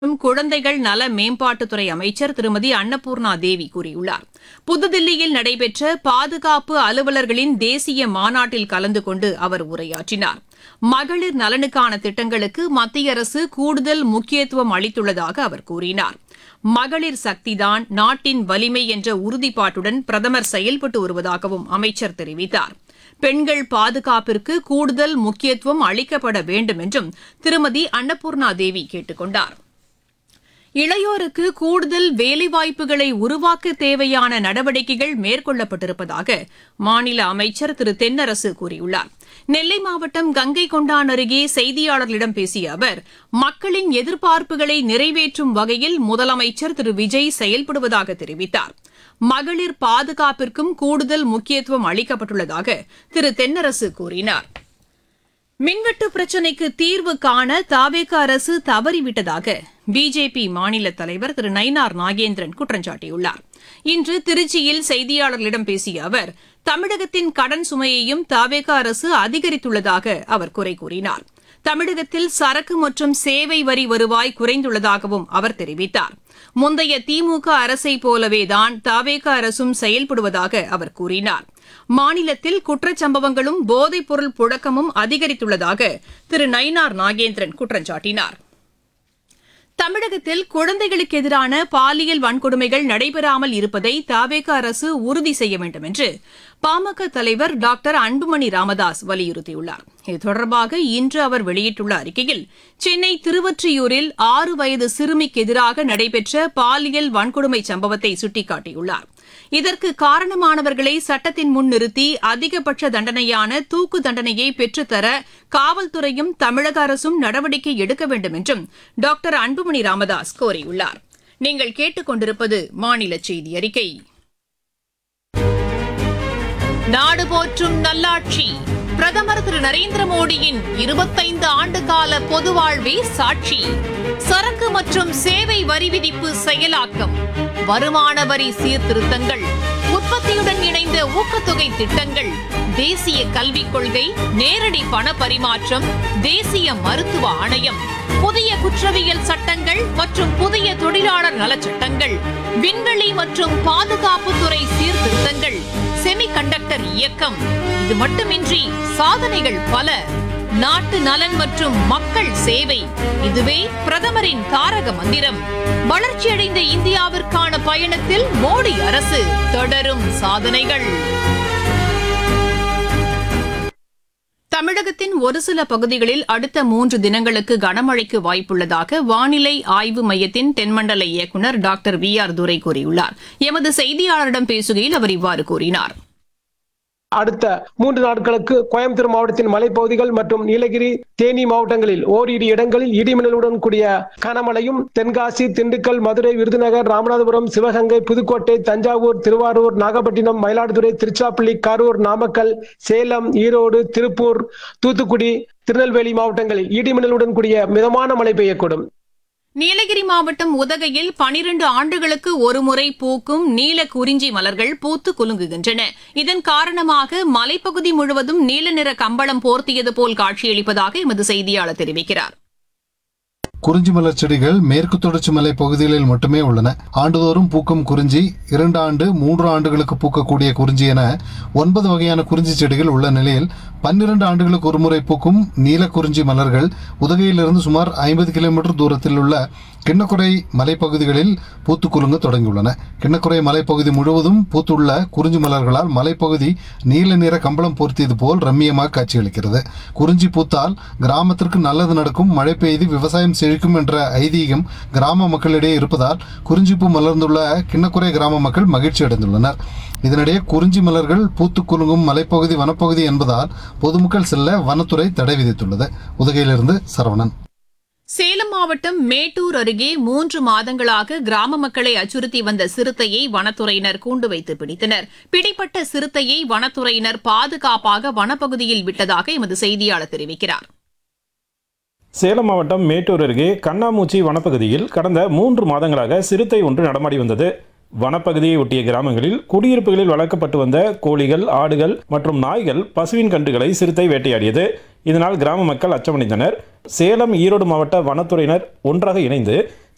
மற்றும் குழந்தைகள் நல மேம்பாட்டுத்துறை அமைச்சர் திருமதி அன்னபூர்ணா தேவி கூறியுள்ளார் புதுதில்லியில் நடைபெற்ற பாதுகாப்பு அலுவலர்களின் தேசிய மாநாட்டில் கலந்து கொண்டு அவர் உரையாற்றினார் மகளிர் நலனுக்கான திட்டங்களுக்கு மத்திய அரசு கூடுதல் முக்கியத்துவம் அளித்துள்ளதாக அவர் கூறினார் மகளிர் சக்திதான் நாட்டின் வலிமை என்ற உறுதிப்பாட்டுடன் பிரதமர் செயல்பட்டு வருவதாகவும் அமைச்சர் தெரிவித்தார் பெண்கள் பாதுகாப்பிற்கு கூடுதல் முக்கியத்துவம் அளிக்கப்பட வேண்டும் என்றும் திருமதி அன்னபூர்ணா தேவி கேட்டுக் கொண்டார் இளையோருக்கு கூடுதல் வேலைவாய்ப்புகளை உருவாக்க தேவையான நடவடிக்கைகள் மேற்கொள்ளப்பட்டிருப்பதாக மாநில அமைச்சர் திரு தென்னரசு கூறியுள்ளார் நெல்லை மாவட்டம் கங்கை கொண்டான் அருகே செய்தியாளர்களிடம் பேசிய அவர் மக்களின் எதிர்பார்ப்புகளை நிறைவேற்றும் வகையில் முதலமைச்சர் திரு விஜய் செயல்படுவதாக தெரிவித்தார் மகளிர் பாதுகாப்பிற்கும் கூடுதல் முக்கியத்துவம் அளிக்கப்பட்டுள்ளதாக திரு தென்னரசு கூறினார் மின்வெட்டு பிரச்சினைக்கு தீர்வு காண தாவேக அரசு தவறிவிட்டதாக பிஜேபி மாநில தலைவர் திரு நயினார் நாகேந்திரன் குற்றம் சாட்டியுள்ளார் இன்று திருச்சியில் செய்தியாளர்களிடம் பேசிய அவர் தமிழகத்தின் கடன் சுமையையும் தாவேக அரசு அதிகரித்துள்ளதாக அவர் குறை கூறினார் தமிழகத்தில் சரக்கு மற்றும் சேவை வரி வருவாய் குறைந்துள்ளதாகவும் அவர் தெரிவித்தார் முந்தைய திமுக அரசை போலவேதான் தாவேக அரசும் செயல்படுவதாக அவர் கூறினார் மாநிலத்தில் குற்றச்சம்பவங்களும் போதைப்பொருள் புழக்கமும் அதிகரித்துள்ளதாக திரு நயினார் நாகேந்திரன் குற்றம் சாட்டினார் தமிழகத்தில் குழந்தைகளுக்கு எதிரான பாலியல் வன்கொடுமைகள் நடைபெறாமல் இருப்பதை தாவேக அரசு உறுதி செய்ய வேண்டும் என்று பாமக தலைவர் டாக்டர் அன்புமணி ராமதாஸ் வலியுறுத்தியுள்ளார் இது தொடர்பாக இன்று அவர் வெளியிட்டுள்ள அறிக்கையில் சென்னை திருவொற்றியூரில் ஆறு வயது சிறுமிக்கு எதிராக நடைபெற்ற பாலியல் வன்கொடுமை சம்பவத்தை சுட்டிக்காட்டியுள்ளார் இதற்கு காரணமானவர்களை சட்டத்தின் முன் நிறுத்தி அதிகபட்ச தண்டனையான தூக்கு தண்டனையை பெற்றுத்தர காவல்துறையும் தமிழக அரசும் நடவடிக்கை எடுக்க வேண்டும் என்றும் டாக்டர் அன்புமணி ராமதாஸ் கோரியுள்ளார் நீங்கள் கேட்டுக்கொண்டிருப்பது மாநில செய்தி அறிக்கை நாடு போற்றும் நல்லாட்சி பிரதமர் திரு நரேந்திர மோடியின் இருபத்தைந்து ஆண்டு கால பொது வாழ்வே சாட்சி சரக்கு மற்றும் சேவை வரி விதிப்பு செயலாக்கம் வருமான வரி சீர்திருத்தங்கள் உற்பத்தியுடன் இணைந்த ஊக்கத்தொகை திட்டங்கள் தேசிய கல்விக் கொள்கை நேரடி பண பரிமாற்றம் தேசிய மருத்துவ ஆணையம் புதிய குற்றவியல் சட்டங்கள் மற்றும் புதிய தொழிலாளர் நலச்சட்டங்கள் விண்வெளி மற்றும் பாதுகாப்புத்துறை சீர்திருத்தங்கள் செமிகண்டக்டர் இயக்கம் இது மட்டுமின்றி சாதனைகள் பல நாட்டு நலன் மற்றும் மக்கள் சேவை இதுவே பிரதமரின் தாரக மந்திரம் வளர்ச்சியடைந்த இந்தியாவிற்கான பயணத்தில் மோடி அரசு தொடரும் சாதனைகள் தமிழகத்தின் ஒரு சில பகுதிகளில் அடுத்த மூன்று தினங்களுக்கு கனமழைக்கு வாய்ப்புள்ளதாக வானிலை ஆய்வு மையத்தின் தென்மண்டல இயக்குநர் டாக்டர் வி ஆர் துரை கூறியுள்ளார் எமது செய்தியாளரிடம் பேசுகையில் அவர் இவ்வாறு கூறினார் அடுத்த மூன்று நாட்களுக்கு கோயம்புத்தூர் மாவட்டத்தின் மலைப்பகுதிகள் மற்றும் நீலகிரி தேனி மாவட்டங்களில் ஓரிரு இடங்களில் இடிமின்னலுடன் கூடிய கனமழையும் தென்காசி திண்டுக்கல் மதுரை விருதுநகர் ராமநாதபுரம் சிவகங்கை புதுக்கோட்டை தஞ்சாவூர் திருவாரூர் நாகப்பட்டினம் மயிலாடுதுறை திருச்சிராப்பள்ளி கரூர் நாமக்கல் சேலம் ஈரோடு திருப்பூர் தூத்துக்குடி திருநெல்வேலி மாவட்டங்களில் இடிமின்னலுடன் கூடிய மிதமான மழை பெய்யக்கூடும் நீலகிரி மாவட்டம் உதகையில் பனிரண்டு ஆண்டுகளுக்கு ஒருமுறை பூக்கும் நீல குறிஞ்சி மலர்கள் பூத்து குலுங்குகின்றன இதன் காரணமாக மலைப்பகுதி முழுவதும் நீல நிற கம்பளம் போர்த்தியது போல் காட்சியளிப்பதாக எமது செய்தியாளர் தெரிவிக்கிறார் குறிஞ்சி மலர் செடிகள் மேற்கு தொடர்ச்சி மலை பகுதிகளில் மட்டுமே உள்ளன ஆண்டுதோறும் பூக்கும் குறிஞ்சி இரண்டு ஆண்டு மூன்று ஆண்டுகளுக்கு பூக்கக்கூடிய குறிஞ்சி என ஒன்பது வகையான குறிஞ்சி செடிகள் உள்ள நிலையில் பன்னிரண்டு ஆண்டுகளுக்கு ஒருமுறை பூக்கும் நீல குறிஞ்சி மலர்கள் உதகையிலிருந்து சுமார் ஐம்பது கிலோமீட்டர் தூரத்தில் உள்ள கிண்ணக்குறை மலைப்பகுதிகளில் பூத்து குலுங்க தொடங்கியுள்ளன கிண்ணக்குறை மலைப்பகுதி முழுவதும் பூத்துள்ள குறிஞ்சி மலர்களால் மலைப்பகுதி நீல நிற கம்பளம் பொருத்தியது போல் ரம்மியமாக காட்சியளிக்கிறது குறிஞ்சி பூத்தால் கிராமத்திற்கு நல்லது நடக்கும் மழை பெய்து விவசாயம் செழிக்கும் என்ற ஐதீகம் கிராம மக்களிடையே இருப்பதால் குறிஞ்சிப்பூ மலர்ந்துள்ள கிண்ணக்குறை கிராம மக்கள் மகிழ்ச்சி அடைந்துள்ளனர் இதனிடையே குறிஞ்சி மலர்கள் பூத்து குலுங்கும் மலைப்பகுதி வனப்பகுதி என்பதால் பொதுமக்கள் செல்ல வனத்துறை தடை விதித்துள்ளது உதகையிலிருந்து சரவணன் சேலம் மாவட்டம் மேட்டூர் அருகே மூன்று மாதங்களாக கிராம மக்களை அச்சுறுத்தி வந்த சிறுத்தையை வனத்துறையினர் கூண்டு வைத்து பிடித்தனர் பிடிப்பட்ட சிறுத்தையை வனத்துறையினர் பாதுகாப்பாக வனப்பகுதியில் விட்டதாக எமது செய்தியாளர் தெரிவிக்கிறார் சேலம் மாவட்டம் மேட்டூர் அருகே கண்ணாமூச்சி வனப்பகுதியில் கடந்த மூன்று மாதங்களாக சிறுத்தை ஒன்று நடமாடி வந்தது வனப்பகுதியை ஒட்டிய கிராமங்களில் குடியிருப்புகளில் வளர்க்கப்பட்டு வந்த கோழிகள் ஆடுகள் மற்றும் நாய்கள் பசுவின் கன்றுகளை சிறுத்தை வேட்டையாடியது இதனால் கிராம மக்கள் அச்சமடைந்தனர் சேலம் ஈரோடு மாவட்ட வனத்துறையினர் ஒன்றாக இணைந்து